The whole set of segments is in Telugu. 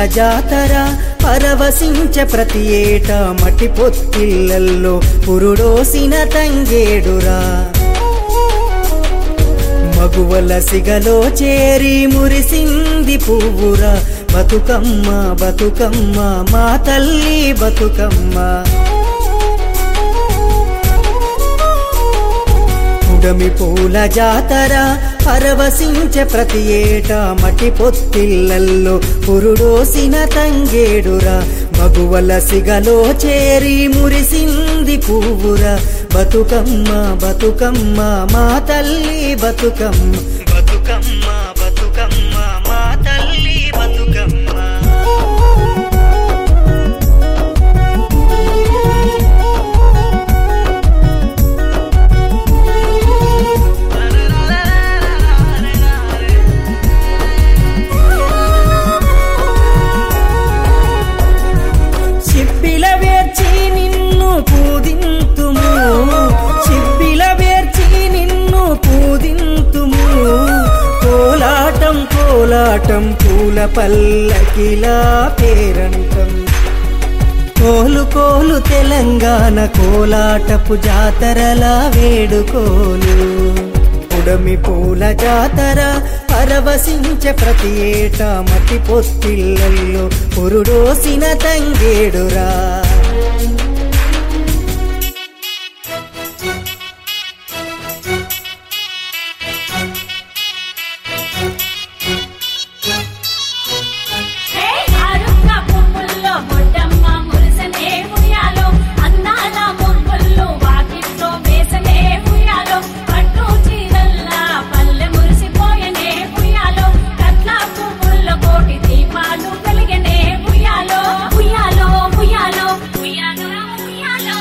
జాతర పరవశించ ప్రతి ఏటా మట్టి పొత్తిళ్ళల్లో పురుడోసిన తంగేడురా మగువల సిగలో చేరి మురిసింది పువ్వురా బతుకమ్మ బతుకమ్మ మా తల్లి బతుకమ్మ ఉడమి పూల జాతర పరవశించ ప్రతి ఏటా మట్టి పొత్తిళ్ళల్లో పురుడోసిన తంగేడురా మగువల సిగలో చేరి మురిసింది పువ్వురా బతుకమ్మ బతుకమ్మ మా తల్లి బతుకమ్మ బతుకమ్మ బతుకమ్మ మా తల్లి బతుకమ్మ చిప్పిల వేర్చి నిన్ను పూజింతుము చిప్పిల వేర్చి నిన్ను పూజింతుము కోలాటం కోలాటం పూల పల్లకిలా పేరంటం కోలు కోలు తెలంగాణ కోలాటపు జాతరల వేడుకోలు ఉడమి పూల జాతర పరవశించ ప్రతి ఏటా మట్టి పొత్తిళ్ళల్లో పురుడోసిన తంగేడురా హే అరుక్క పువ్వుల్లో బొడ్డమ్మ మురిసనే ఉయ్యాలో అందాల ముగ్గుల్లో వాకిట్లో వేసనే ఉయ్యాలో పట్టు చీరల్లా పల్లె మురిసిపోయనే ఉయ్యాలో కట్ల పువ్వుల్లో కోటి దీపాలు వెలిగనే ఉయ్యాలో ఉయ్యాలో ఉయ్యాలో ఉయ్యాలో ఉయ్యాలో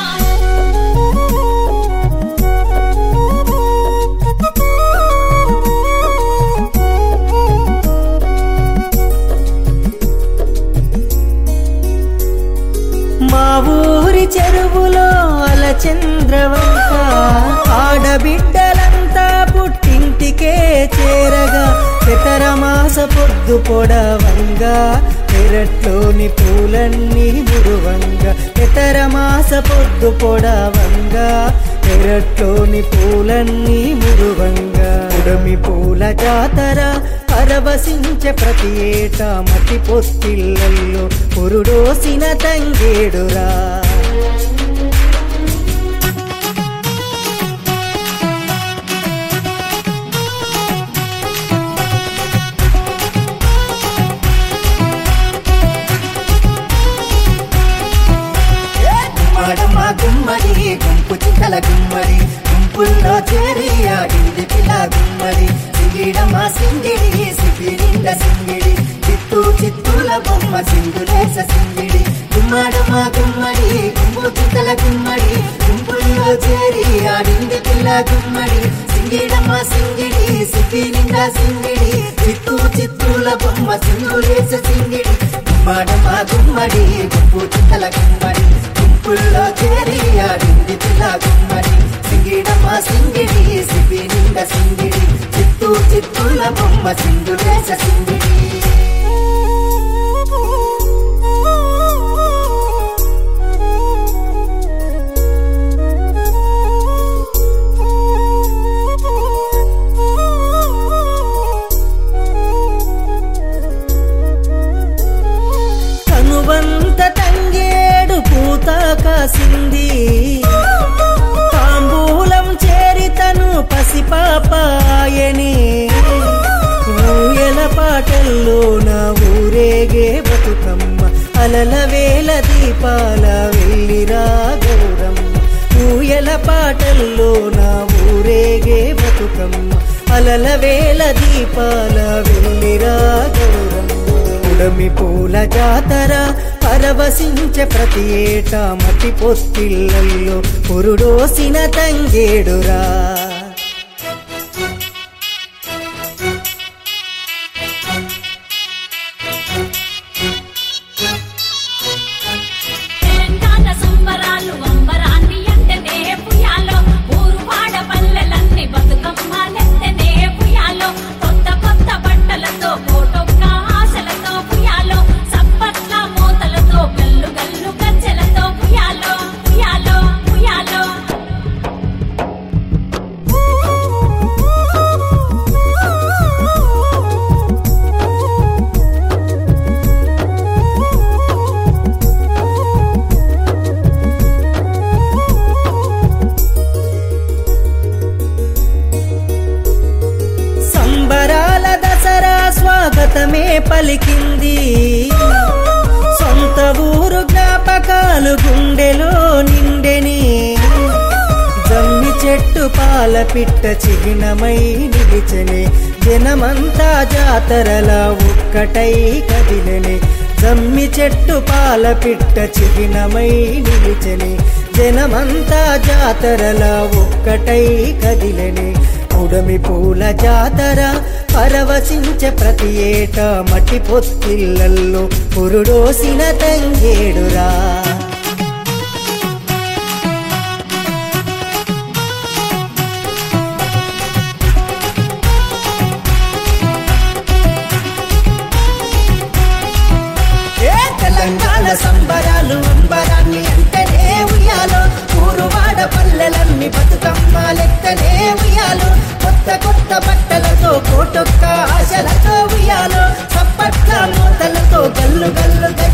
మా ఊరి చెరువులో అలచంద్రవంక ఆడబిడ్డలంతా పుట్టింటికే చేరగా పితరమాస పొద్దు పొడవంగా పెరట్లోని పూలన్నీ మురువంగా పితరమాస పొద్దు పొడవంగా పెరట్లోని పూలన్నీ మురువంగా ఉడమి పూల జాతర పరవశించ ప్రతి ఏటా మట్టి పొత్తిళ్ళల్లో పురుడోసిన తంగేడురా గుమ్మడమ్మ గుమ్మడి గుంపు చుక్కల గుమ్మడి గుంపుల్లో చేరి ఆడింది పిల్ల గుమ్మడి సింగిడమ్మ సింగిడి సిపి నిండ సింగిడి చిత్తూ చిత్తూల బొమ్మ సింగులేస సింగిడి గుమ్మడమ్మ గుమ్మడి గుంపు చుక్కల గుమ్మడి గుంపుల్లో చేరి ఆడింది పిల్ల గుమ్మడి సింగిడమ్మ సింగిడి సిపి నిండ సింగిడి చిత్తూ చిత్తూల బొమ్మ సింగులేస సింగిడి గుమ్మడమ్మ గుమ్మడి గుంపు చుక్కల గుమ్మడి గుంపుల్లో చేరి ఆడింది పిల్ల గుమ్మడి సింగిడమ్మ సింగిడి సిపి నిండ సింగిడి చిత్తూ చిత్తూల బొమ్మ సింగులేస సింగిడి కనువంత తంగేడు పూత కాసింది తాంబూలం చేరితను పసిపాపాయని ఊయల పాటల్లో నా ఊరేగే బతుకమ్మ అలల వేల దీపాల వెళ్ళిరా గౌరమ్మ ఊయల పాటల్లో నా ఊరేగే బతుకమ్మ అలల వేల దీపాల వెళ్ళిరా గౌరమ్మ ఉడమి పూల జాతర పరవశించ ప్రతి ఏటా మట్టి పొత్తిళ్ళల్లో పురుడోసిన తంగేడురా తెలంగాణ సంబరాలు అంబరాన్ని ఎంటనే పుయాలో ఊరువాడ పల్లెలన్నీ బతుకమ్మ నెత్తనే పుయాలో కొత్త కొత్త బట్టలతో కోటొక్క ఆశలతో పుయాలో సప్ప చెట్టు పాల పిట్ట చిహ్నమై నిలిచనే జనమంతా జాతరలా ఒక్కటై కదిలనే జమ్మి చెట్టు పాల పిట్ట చిహ్నమై నిలిచనే జనమంతా జాతరలా ఒక్కటై కదిలనే ఉడమి పూల జాతర పరవశించే ప్రతి ఏటా మట్టి పొత్తిళ్ళల్లో పురుడోసిన తంగేడురా ఏ తెలంగాణ సంబరాలు అంబరాన్ని అంటేనే ఉయ్యాలో ఊరువాడ పల్లెలన్నీ బతుకమ్మ లెక్కనే ఉయ్యాలో కొత్త కొత్త బట్టలతో కోటొక్క ఆశలతో ఉయ్యాలో చప్పట్ల మూతలతో గల్లు గల్లు గజ్జ